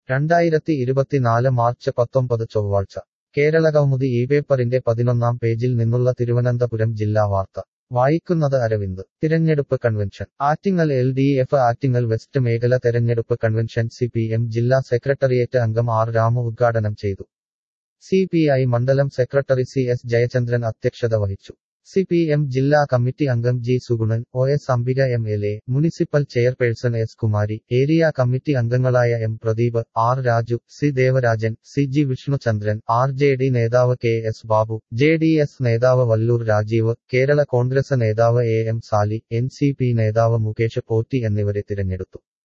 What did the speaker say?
രണ്ടായിരത്തി ഇരുപത്തിനാല് മാർച്ച് പത്തൊമ്പത് ചൊവ്വാഴ്ച കേരളകൗമുദി ഈ പേപ്പറിന്റെ പതിനൊന്നാം പേജിൽ നിന്നുള്ള തിരുവനന്തപുരം ജില്ലാ വാർത്ത വായിക്കുന്നത് അരവിന്ദ് തിരഞ്ഞെടുപ്പ് convention Attingal L D F Attingal west മേഖല തെരഞ്ഞെടുപ്പ് കൺവെൻഷൻ സി പി എം ജില്ലാ സെക്രട്ടേറിയറ്റ് അംഗം ആർ രാമു ഉദ്ഘാടനം ചെയ്തു സി പി ഐ മണ്ഡലം സെക്രട്ടറി സി എസ് ജയചന്ദ്രൻ അധ്യക്ഷത വഹിച്ചു സി പി എം ജില്ലാ കമ്മിറ്റി അംഗം G Sugunan O S Ambika M L A municipal chairperson S Kumari area committee അംഗങ്ങളായ M Pradeep R Raju C Devarajan C G Vishnuchandran R J D നേതാവ് K S Babu J D S നേതാവ് വല്ലൂർ രാജീവ് കേരള കോൺഗ്രസ് നേതാവ് A M Sali N C P നേതാവ് മുകേഷ് പോറ്റി എന്നിവരെ തിരഞ്ഞെടുത്തു